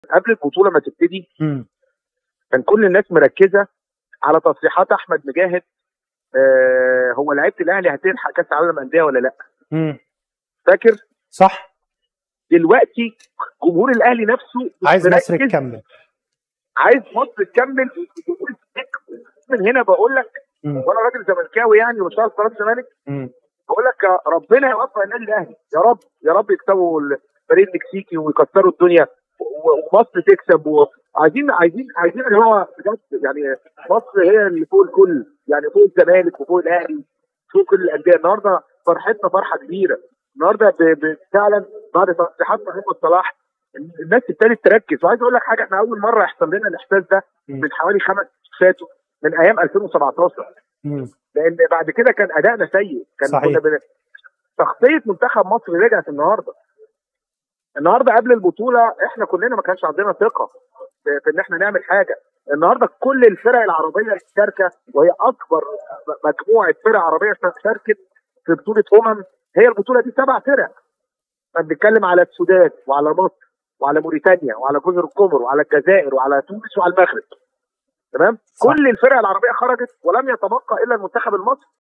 قبل البطوله ما تبتدي مم. كان كل الناس مركزه على تصريحات احمد مجاهد آه هو لعيبه الاهلي هتلحق كاس العالم للانديه ولا لا مم. فاكر صح دلوقتي جمهور الاهلي نفسه عايز مصر مركز، تكمل عايز مصر تكمل من هنا بقول لك مم. وانا راجل زملكاوي يعني وشغال قناه الزمالك مم. بقول لك يا ربنا يوفق النادي الاهلي يا رب يا رب يكسبوا الفريق المكسيكي ويكسروا الدنيا و- ومصر تكسب وعايزين عايزين عايزين اللي هو بجد يعني مصر هي اللي فوق الكل يعني فوق الزمالك وفوق الاهلي فوق كل الانديه النهارده فرحتنا فرحه كبيره النهارده ب- ب- فعلا بعد تصريحات محمد صلاح الناس ابتدت تركز وعايز اقول لك حاجه احنا اول مره يحصل لنا الاحساس ده من حوالي خمس فاتوا من ايام 2017 مم. لان بعد كده كان ادائنا سيء كان صحيح. كنا بن... شخصيه منتخب مصر رجعت النهارده النهارده قبل البطوله احنا كلنا ما كانش عندنا ثقه في في ان احنا نعمل حاجه النهارده كل الفرق العربيه اللي شاركه وهي اكبر مجموعه فرق عربيه شاركت في بطوله امم هي البطوله دي سبع فرق احنا بنتكلم على السودان وعلى مصر وعلى موريتانيا وعلى جزر القمر وعلى الجزائر وعلى تونس وعلى المغرب تمام صح. كل الفرق العربيه خرجت ولم يتبقى الا المنتخب المصري